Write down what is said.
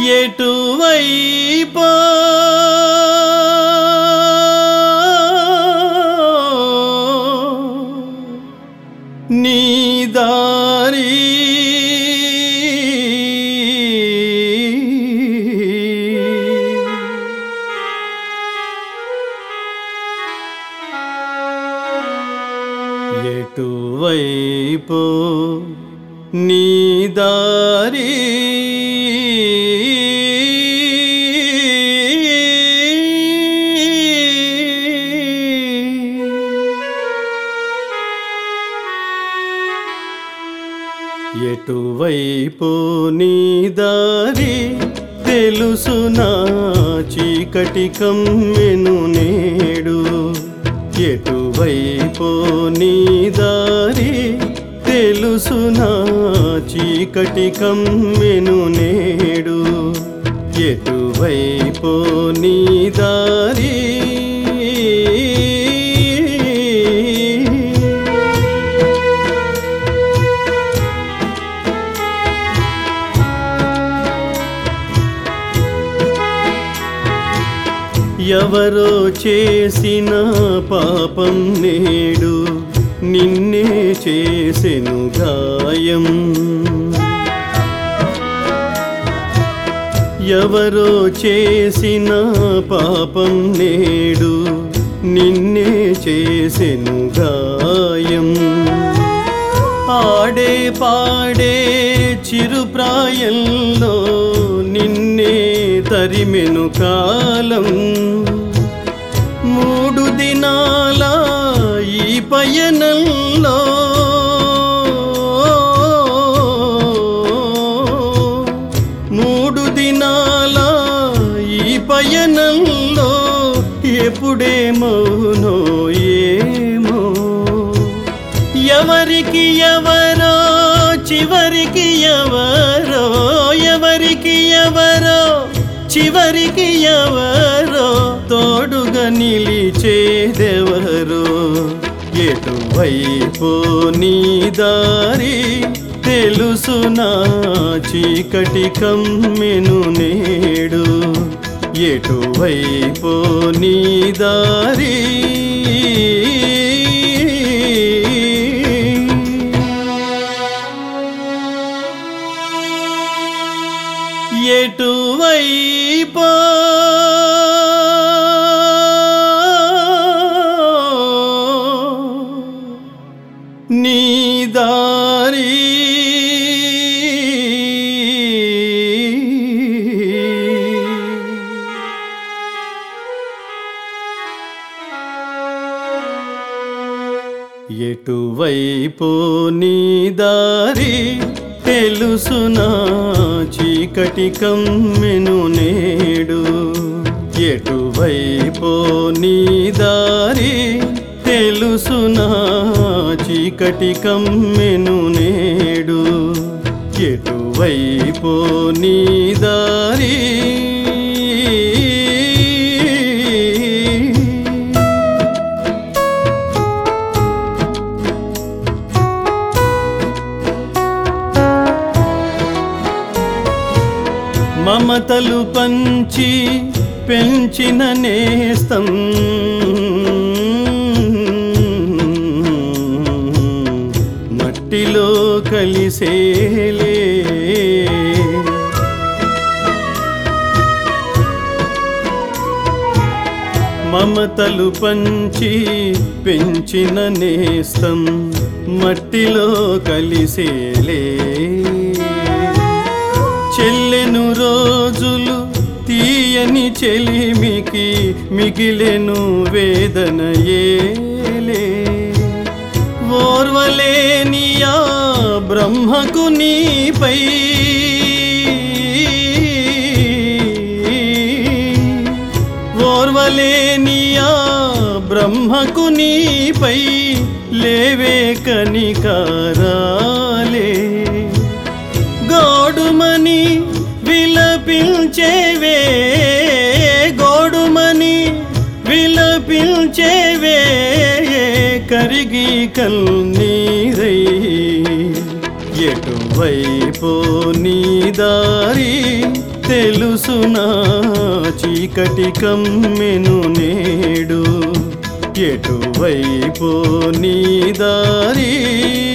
ఎటువైపో నీ దారి ఎటువైపో నీ దారి ఎటువైపు నీ దారి తెలుసునా చీకటి కమ్మెను నేడు ఎటువైపు నీ దారి తెలుసునా చీకటి కమ్మెను నేడు ఎటువైపు నీ దారి ఎవరో చేసిన పాపం నేడు నిన్నే చేసెను గాయం ఎవరో చేసిన పాపం నేడు నిన్నే చేసెను గాయం ఆడే పాడే చిరుప్రాయంలో నిన్నే తరిమెను కాలం మూడు దినాల ఈ పయనంలో మూడు దినాల ఈ పయనంలో ఎప్పుడేమోనో ఏమో ఎవరికి ఎవరో చివరికి ఎవరో ఎవరికి ఎవరో చివరికి ఎవరో తోడుగా నిలిచేదెవరో ఎటువైపు నీ దారి తెలుసునా చీకటి కమ్మెను నేడు ఎటువైపు నీ దారి ఎటువైపో నీ దారి ఎటువైపు నీ దారి తెలుసునా చీకటి కమ్మెను నేడు ఎటువైపు నీ దారి తెలుసునా చీకటి కమ్మెను నేడు ఎటువైపు నీ దారి మమతలు పంచి పెంచిన నేస్తం మట్టిలో కలిసేలే మమతలు పంచి పెంచిన నేస్తం మట్టిలో కలిసేలే చెల్లెను రోజులు తీయని చెలిమికి మిగిలెను వేదన ఏలే ఓర్వలేని ఆ బ్రహ్మకు నీపై ఓర్వలేని ఆ బ్రహ్మకు నీపై లేవే కనికారాలే గోడుమని విలపించేవే గోడుమని విలపించేవే కరిగి కల్నీరై ఎటువైపో నీ దారి తెలుసునా చీకటి కమ్మెను నేడు ఎటువైపో నీ దారి